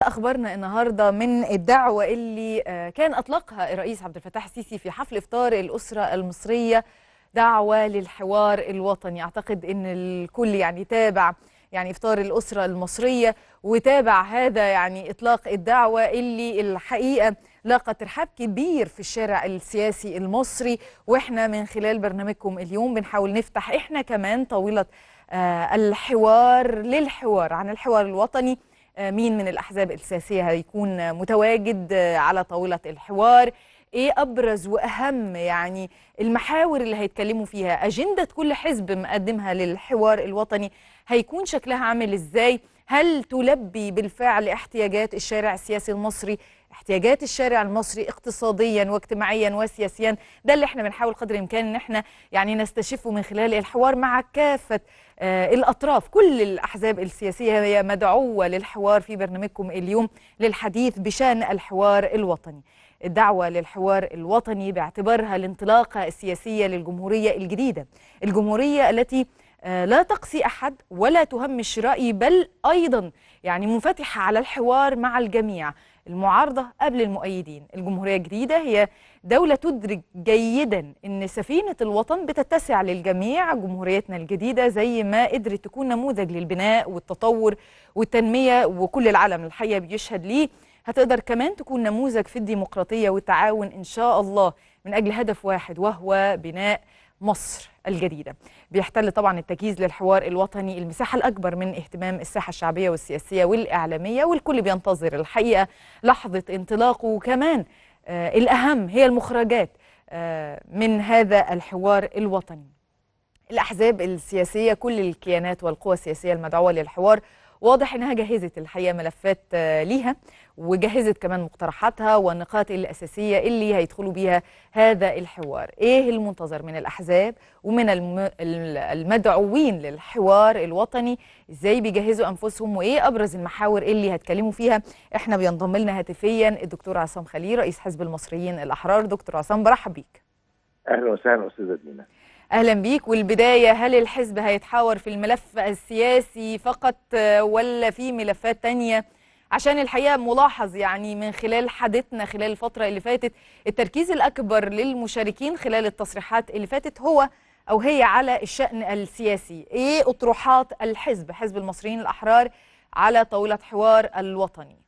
اخبارنا النهارده من الدعوه اللي آه، كان اطلقها الرئيس عبد الفتاح السيسي في حفل افطار الاسره المصريه دعوه للحوار الوطني اعتقد ان الكل يعني تابع يعني افطار الاسره المصريه وتابع هذا يعني اطلاق الدعوه اللي الحقيقه لاقى ترحاب كبير في الشارع السياسي المصري واحنا من خلال برنامجكم اليوم بنحاول نفتح احنا كمان طاوله آه، الحوار للحوار عن الحوار الوطني آه، مين من الأحزاب السياسية هيكون متواجد آه، على طاولة الحوار ايه ابرز واهم يعني المحاور اللي هيتكلموا فيها اجندة كل حزب مقدمها للحوار الوطني هيكون شكلها عامل ازاي هل تلبي بالفعل احتياجات الشارع السياسي المصري احتياجات الشارع المصري اقتصاديا واجتماعيا وسياسيا ده اللي احنا بنحاول قدر الامكان ان احنا يعني نستشفه من خلال الحوار مع كافه آه الاطراف كل الاحزاب السياسيه هي مدعوه للحوار في برنامجكم اليوم للحديث بشان الحوار الوطني الدعوه للحوار الوطني باعتبارها الانطلاقه السياسيه للجمهوريه الجديده الجمهوريه التي آه، لا تقصي احد ولا تهمش راي بل ايضا يعني منفتحه على الحوار مع الجميع المعارضه قبل المؤيدين الجمهوريه الجديده هي دوله تدرك جيدا ان سفينه الوطن بتتسع للجميع جمهوريتنا الجديده زي ما قدرت تكون نموذج للبناء والتطور والتنميه وكل العالم الحقيقه بيشهد ليه هتقدر كمان تكون نموذج في الديمقراطيه والتعاون ان شاء الله من اجل هدف واحد وهو بناء مصر الجديدة بيحتل طبعا التجهيز للحوار الوطني المساحة الأكبر من اهتمام الساحة الشعبية والسياسية والإعلامية والكل بينتظر الحقيقة لحظة انطلاقه وكمان آه الأهم هي المخرجات آه من هذا الحوار الوطني الأحزاب السياسية كل الكيانات والقوى السياسية المدعوة للحوار واضح انها جهزت الحقيقه ملفات آه، ليها وجهزت كمان مقترحاتها والنقاط الاساسيه اللي هيدخلوا بيها هذا الحوار ايه المنتظر من الاحزاب ومن الم- ال- المدعوين للحوار الوطني ازاي بيجهزوا انفسهم وايه ابرز المحاور اللي هتكلموا فيها احنا بينضم لنا هاتفيا الدكتور عصام خليل رئيس حزب المصريين الاحرار دكتور عصام برحب بيك اهلا وسهلا استاذه دينا اهلا بيك والبدايه هل الحزب هيتحاور في الملف السياسي فقط آه، ولا في ملفات تانية عشان الحقيقه ملاحظ يعني من خلال حديثنا خلال الفتره اللي فاتت التركيز الاكبر للمشاركين خلال التصريحات اللي فاتت هو او هي على الشان السياسي ايه اطروحات الحزب حزب المصريين الاحرار على طاوله حوار الوطني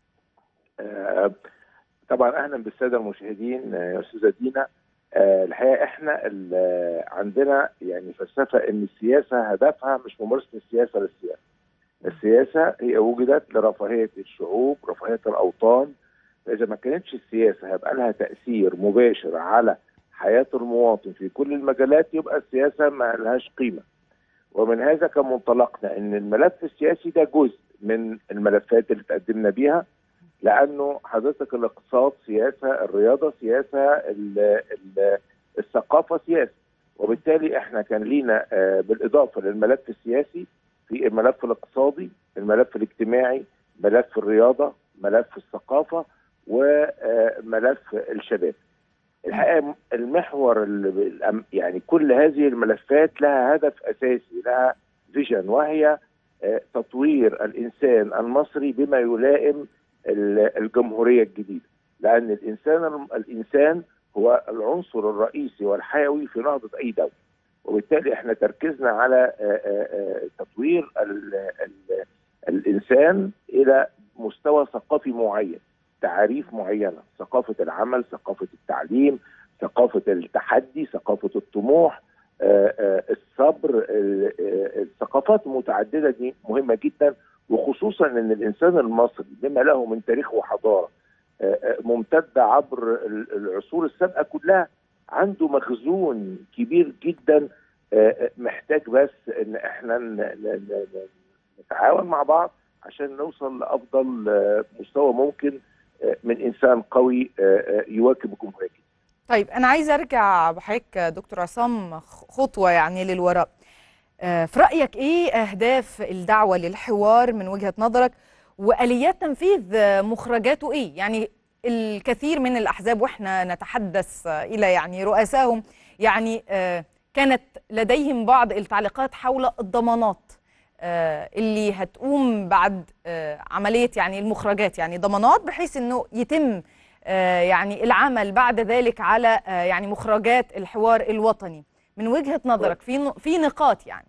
آه، طبعا اهلا بالساده المشاهدين آه، يا استاذه دينا آه، الحقيقه احنا ال- آه، عندنا يعني فلسفه ان السياسه هدفها مش ممارسه السياسه للسياسه السياسه هي وجدت لرفاهيه الشعوب رفاهيه الاوطان فاذا ما كانتش السياسه هيبقى لها تاثير مباشر على حياه المواطن في كل المجالات يبقى السياسه ما لهاش قيمه ومن هذا كان منطلقنا ان الملف السياسي ده جزء من الملفات اللي تقدمنا بيها لانه حضرتك الاقتصاد سياسه الرياضه سياسه ال ال الثقافه سياسه وبالتالي احنا كان لينا آه، بالاضافه للملف السياسي في الملف الاقتصادي الملف الاجتماعي ملف الرياضه ملف الثقافه وملف الشباب الحقيقه المحور اللي الأم- يعني كل هذه الملفات لها هدف اساسي لها فيجن وهي آه، تطوير الانسان المصري بما يلائم ال- الجمهوريه الجديده لان الانسان الانسان هو العنصر الرئيسي والحيوي في نهضه اي دوله وبالتالي احنا تركيزنا على آه، آه، آه، تطوير ال ال الانسان الى مستوى ثقافي معين تعاريف معينه ثقافه العمل ثقافه التعليم ثقافه التحدي ثقافه الطموح آه، آه، الصبر ال- آه، الثقافات المتعدده دي مهمه جدا وخصوصا ان الانسان المصري بما له من تاريخ وحضاره آه، آه، ممتده عبر ال- العصور السابقه كلها عنده مخزون كبير جدا آه، آه، محتاج بس ان احنا ن- ن- ن- نتعاون مع بعض عشان نوصل لافضل آه، مستوى ممكن آه، من انسان قوي آه، آه، يواكب الجمهوريه طيب انا عايزه ارجع بحضرتك دكتور عصام خطوه يعني للوراء آه، في رايك ايه اهداف الدعوه للحوار من وجهه نظرك واليات تنفيذ آه، مخرجاته ايه يعني الكثير من الاحزاب واحنا نتحدث آه، الى يعني رؤسائهم يعني آه، كانت لديهم بعض التعليقات حول الضمانات آه، اللي هتقوم بعد آه، عمليه يعني المخرجات يعني ضمانات بحيث انه يتم آه، يعني العمل بعد ذلك على آه، يعني مخرجات الحوار الوطني من وجهه نظرك في ن- في نقاط يعني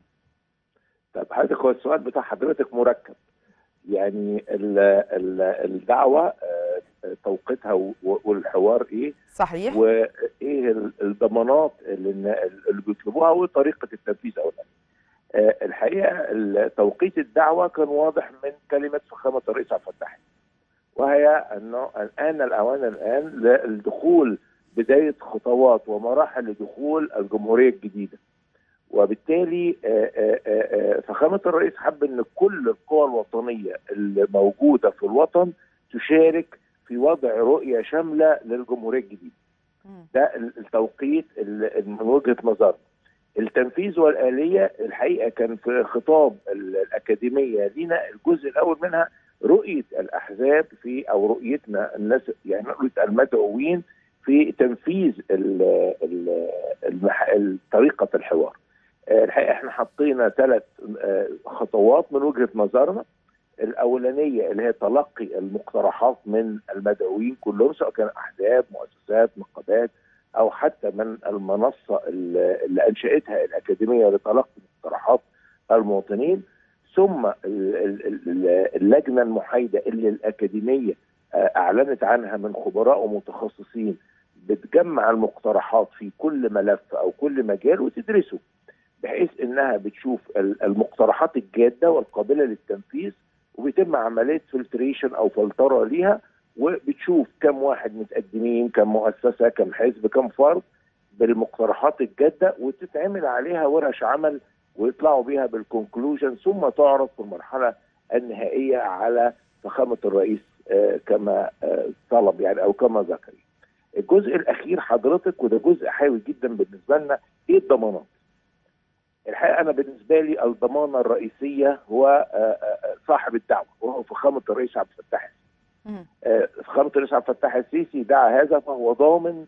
طب حضرتك هو السؤال بتاع حضرتك مركب يعني ال ال الدعوه آه، توقيتها و- والحوار ايه صحيح وايه ال- الضمانات اللي اللي بيطلبوها وطريقه التنفيذ او لا. آه، الحقيقه ال- توقيت الدعوه كان واضح من كلمه فخامه الرئيس عبد الفتاح وهي انه الان الاوان الان للدخول بدايه خطوات ومراحل لدخول الجمهوريه الجديده. وبالتالي آه، آه، آه، فخامه الرئيس حب ان كل القوى الوطنيه اللي موجوده في الوطن تشارك في وضع رؤيه شامله للجمهوريه الجديده. مم. ده التوقيت ال- من وجهه نظر التنفيذ والآلية الحقيقة كان في خطاب ال- الأكاديمية لينا الجزء الأول منها رؤية الأحزاب في أو رؤيتنا الناس يعني رؤية المدعوين في تنفيذ ال ال المح... طريقة الحوار آه، الحقيقة احنا حطينا ثلاث آه، خطوات من وجهة نظرنا الأولانية اللي هي تلقي المقترحات من المدعوين كلهم سواء كان أحزاب مؤسسات نقابات او حتى من المنصه اللي اللي انشاتها الاكاديميه لتلقي مقترحات المواطنين ثم ال- ال- ال- اللجنه المحايده اللي الاكاديميه آه، اعلنت عنها من خبراء ومتخصصين بتجمع المقترحات في كل ملف او كل مجال وتدرسه بحيث انها بتشوف ال- المقترحات الجاده والقابله للتنفيذ وبيتم عمليه فلتريشن او فلتره ليها وبتشوف كم واحد متقدمين كم مؤسسه كم حزب كم فرد بالمقترحات الجاده وتتعمل عليها ورش عمل ويطلعوا بيها بالكونكلوجن ثم تعرض في المرحله النهائيه على فخامه الرئيس آه، كما آه، طلب يعني او كما ذكر. الجزء الاخير حضرتك وده جزء حيوي جدا بالنسبه لنا ايه الضمانات؟ الحقيقه انا بالنسبه لي الضمانه الرئيسيه هو آه، آه، صاحب الدعوه وهو فخامه الرئيس عبد الفتاح السيسي. مم. آه، فخامه الرئيس عبد الفتاح السيسي دعا هذا فهو ضامن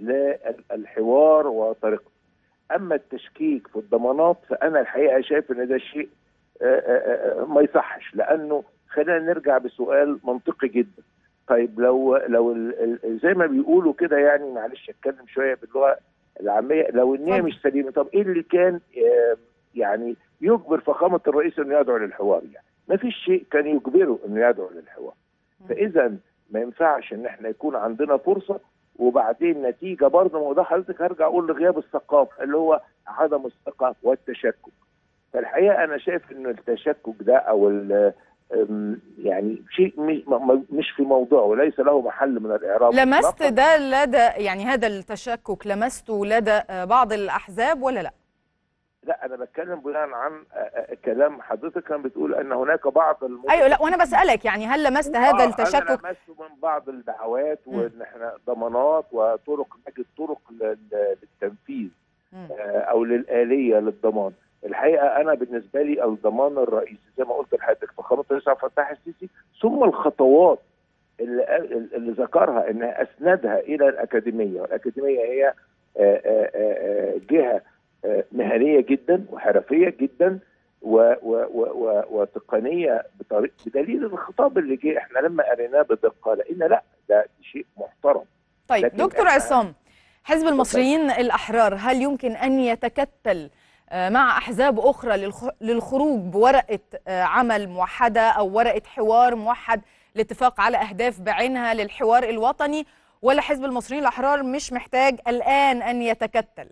للحوار وطريقته. اما التشكيك في الضمانات فانا الحقيقه شايف ان ده شيء آه، آه، آه، ما يصحش لانه خلينا نرجع بسؤال منطقي جدا. طيب لو لو ال- ال- زي ما بيقولوا كده يعني معلش اتكلم شويه باللغه العاميه لو النيه اتفضل. مش سليمه طب ايه اللي كان آه، يعني يجبر فخامه الرئيس انه يدعو للحوار يعني؟ ما فيش شيء كان يجبره انه يدعو للحوار. مم. فاذا ما ينفعش ان احنا يكون عندنا فرصه وبعدين نتيجه برضه ما هو ده حضرتك هرجع اقول لغياب الثقافه اللي هو عدم الثقه والتشكك. فالحقيقه انا شايف ان التشكك ده او ال- أم، يعني شيء مش- م- مش في موضوعه وليس له محل من الاعراب لمست إطلاقاً. ده لدى يعني هذا التشكك لمسته لدى آه، بعض الاحزاب ولا لا؟ لا انا بتكلم بناء عن آه، آه، كلام حضرتك كان بتقول ان هناك بعض الم... ايوه لا وانا بسالك يعني هل لمست هذا آه، التشكك انا لمسته من بعض الدعوات مم. وان احنا ضمانات وطرق نجد طرق لل- للتنفيذ مم. آه، او للاليه للضمان الحقيقه انا بالنسبه لي الضمان الرئيسي زي ما قلت لحضرتك فخامه الرئيس عبد الفتاح السيسي ثم الخطوات اللي قال- اللي ذكرها انها اسندها الى الاكاديميه والاكاديميه هي آه، آه، آه، جهه آه، مهنيه جدا وحرفيه جدا و و و و وتقنيه بطريق بدليل الخطاب اللي جه احنا لما قريناه بدقه لقينا لا ده شيء محترم طيب لكن دكتور إحنا- عصام حزب المصريين الأحرار هل يمكن أن يتكتل آه، مع أحزاب أخرى للخ- للخروج بورقة آه، عمل موحدة أو ورقة حوار موحد لاتفاق على أهداف بعينها للحوار الوطني ولا حزب المصريين الأحرار مش محتاج الآن أن يتكتل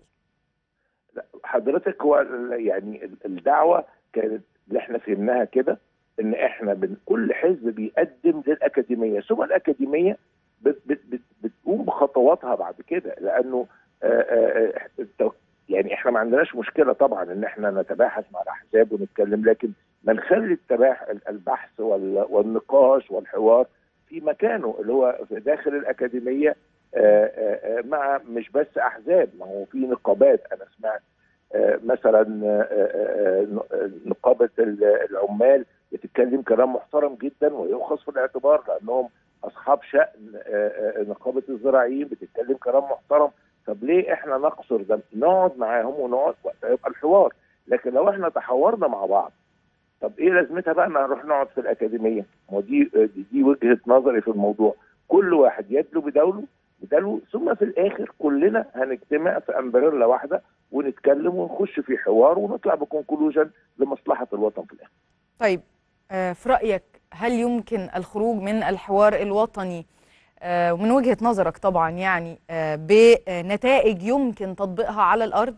لا، حضرتك هو ال- يعني ال- الدعوه كانت اللي احنا فهمناها كده ان احنا من كل حزب بيقدم للاكاديميه ثم الاكاديميه بت بت بت بتقوم بخطواتها بعد كده لانه آه، آه، آه، التو- يعني احنا ما عندناش مشكله طبعا ان احنا نتباحث مع الاحزاب ونتكلم لكن ما نخلي التباح البحث وال- والنقاش والحوار في مكانه اللي هو في داخل الاكاديميه آه، آه، آه، مع مش بس احزاب ما هو في نقابات انا سمعت آه، مثلا آه، آه، آه، نقابه ال- العمال بتتكلم كلام محترم جدا ويؤخذ في الاعتبار لانهم اصحاب شان آه، آه، نقابه الزراعيين بتتكلم كلام محترم طب ليه احنا نقصر ده نقعد معاهم ونقعد وقتها يبقى الحوار لكن لو احنا تحاورنا مع بعض طب ايه لازمتها بقى ما نروح نقعد في الاكاديميه ما دي دي, دي وجهه نظري في الموضوع كل واحد يدلو بدوله بدلو ثم في الاخر كلنا هنجتمع في امبريلا واحده ونتكلم ونخش في حوار ونطلع بكونكلوجن لمصلحه الوطن في الاخر طيب آه، في رايك هل يمكن الخروج من الحوار الوطني آه، ومن وجهه نظرك طبعا يعني آه، بنتائج يمكن تطبيقها على الارض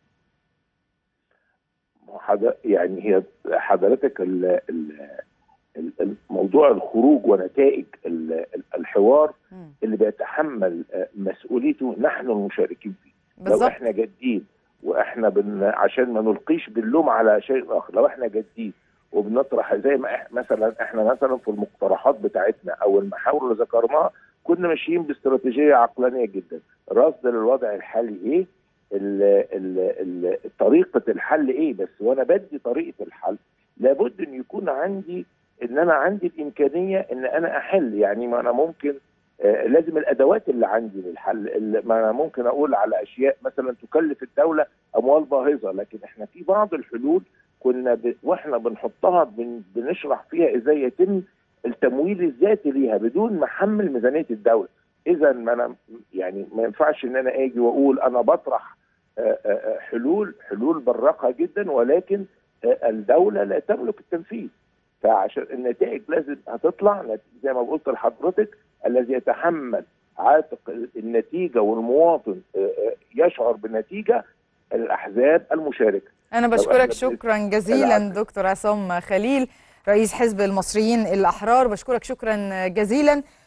حضر يعني هي حضرتك ال ال موضوع الخروج ونتائج ال- ال- الحوار مم. اللي بيتحمل آه، مسؤوليته نحن المشاركين فيه لو بالظبط احنا جادين واحنا بن عشان ما نلقيش باللوم على شيء اخر لو احنا جادين وبنطرح زي ما إح مثلا احنا مثلا في المقترحات بتاعتنا او المحاور اللي ذكرناها كنا ماشيين باستراتيجيه عقلانيه جدا رصد للوضع الحالي ايه ال ال ال طريقه الحل ايه بس وانا بدي طريقه الحل لابد ان يكون عندي ان انا عندي الامكانيه ان انا احل يعني ما انا ممكن آه، لازم الادوات اللي عندي للحل اللي- ما انا ممكن اقول على اشياء مثلا تكلف الدوله اموال باهظه لكن احنا في بعض الحلول كنا ب... واحنا بنحطها بن... بنشرح فيها ازاي يتم التمويل الذاتي ليها بدون ما احمل ميزانيه الدوله اذا ما انا يعني ما ينفعش ان انا اجي واقول انا بطرح آه، آه، آه، حلول حلول براقه جدا ولكن آه، الدوله لا تملك التنفيذ فعشان النتائج لازم هتطلع نت- زي ما قلت لحضرتك الذي يتحمل عاتق النتيجه والمواطن آه، آه، يشعر بالنتيجه الاحزاب المشاركه أنا إحنا بشكرك بن- شكرا جزيلا العفو. دكتور عصام خليل رئيس حزب المصريين الأحرار بشكرك شكرا جزيلا